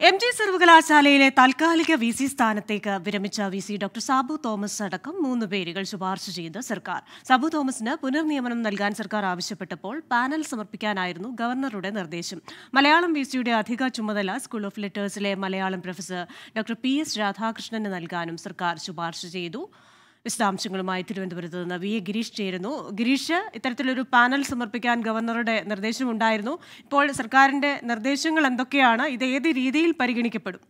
M G സർവകലാശാലയിലെ താൽക്കാലിക V C സ്ഥാനത്തേക്ക് വിരമിച്ച V C doctor Sabu Thomas അടക്കം മൂന്ന് പേരുകൾ ശുപാർശ ചെയ്ത് സർക്കാർ സാബു തോമസിന് പുനർനിയമനം നൽകാൻ സർക്കാർ ആവശ്യപ്പെട്ടപ്പോൾ പാനൽ സമർപ്പിക്കാനായിരുന്നു ഗവർണറുടെ നിർദ്ദേശം മലയാളം വി സിയുടെ അധിക ചുമതല സ്കൂൾ ഓഫ് ലെറ്റേഴ്സിലെ Malayalam professor doctor P S രാധാകൃഷ്ണന് നൽകാനും സർക്കാർ ശുപാർശ ചെയ്തു വിശദാംശങ്ങളുമായി തിരുവനന്തപുരത്ത് നിന്ന് വി എ ഗിരീഷ് ചേരുന്നു ഗിരീഷ് ഇത്തരത്തിലൊരു പാനൽ സമർപ്പിക്കാൻ ഗവർണറുടെ നിർദ്ദേശമുണ്ടായിരുന്നു ഇപ്പോൾ സർക്കാരിന്റെ നിർദ്ദേശങ്ങൾ എന്തൊക്കെയാണ് ഇത് ഏത് രീതിയിൽ പരിഗണിക്കപ്പെടും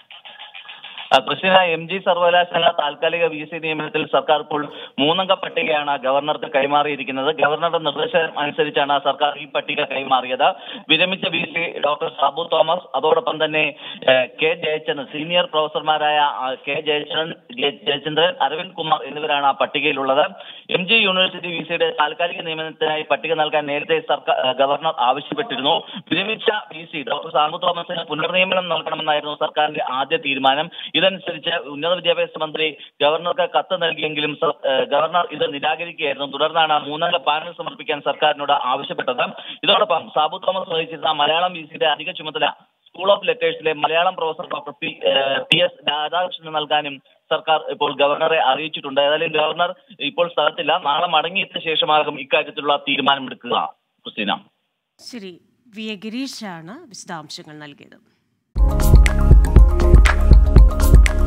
കൃഷ്ണ എം ജി സർവകലാശാല താൽക്കാലിക വി സി നിയമനത്തിൽ സർക്കാർ ഇപ്പോൾ മൂന്നംഗ പട്ടികയാണ് ഗവർണർക്ക് കൈമാറിയിരിക്കുന്നത് ഗവർണറുടെ നിർദ്ദേശം അനുസരിച്ചാണ് സർക്കാർ ഈ പട്ടിക കൈമാറിയത് വിരമിച്ച V C doctor Sabu Thomas അതോടൊപ്പം തന്നെ ഏഹ്, കെ ജയചന്ദ്രൻ സീനിയർ പ്രൊഫസർമാരായ ആ, കെ ജയചന്ദ്രൻ ജെ- ജയചന്ദ്രൻ അരവിന്ദ് കുമാർ എന്നിവരാണ് ആ പട്ടികയിലുള്ളത് എം ജി യൂണിവേഴ്സിറ്റി വി സിയുടെ താൽക്കാലിക നിയമനത്തിനായി പട്ടിക നൽകാൻ നേരത്തെ സർക്കാർ ഏഹ്, ഗവർണർ ആവശ്യപ്പെട്ടിരുന്നു വിരമിച്ച വി സി ഡോക്ടർ സാബു തോമസിന് പുനർനിയമനം നൽകണമെന്നായിരുന്നു സർക്കാരിന്റെ ആദ്യ തീരുമാനം ഇതനുസരിച്ച് ഉന്നത വിദ്യാഭ്യാസ മന്ത്രി ഗവർണർക്ക് കത്ത് നൽകിയെങ്കിലും സർ- ഏഹ് ഗവർണർ ഇത് നിരാകരിക്കുകയായിരുന്നു തുടർന്നാണ് മൂന്നംഗ പാനൽ സമർപ്പിക്കാൻ സർക്കാരിനോട് ആവശ്യപ്പെട്ടത് ഇതോടൊപ്പം സാബു തോമസ് വഹിച്ചിരുന്ന മലയാളം വി സിയുടെ അധിക ചുമതല സ്കൂൾ ഓഫ് ലെറ്റേഴ്സിലെ മലയാളം പ്രൊഫസർ ഡോക്ടർ പി ഏഹ് പി എസ് രാധാകൃഷ്ണന് നൽകാനും സർക്കാർ ഇപ്പോൾ ഗവർണറെ അറിയിച്ചിട്ടുണ്ട് ഏതായാലും ഗവർണർ ഇപ്പോൾ സ്ഥലത്തില്ല നാളെ മടങ്ങിയെത്തിയ ശേഷമാകും ഇക്കാര്യത്തിലുള്ള തീരുമാനമെടുക്കുക ക്രിസ്റ്റീന ശരി വി എ ഗിരീഷാണ് വിശദാംശങ്ങൾ നൽകിയത്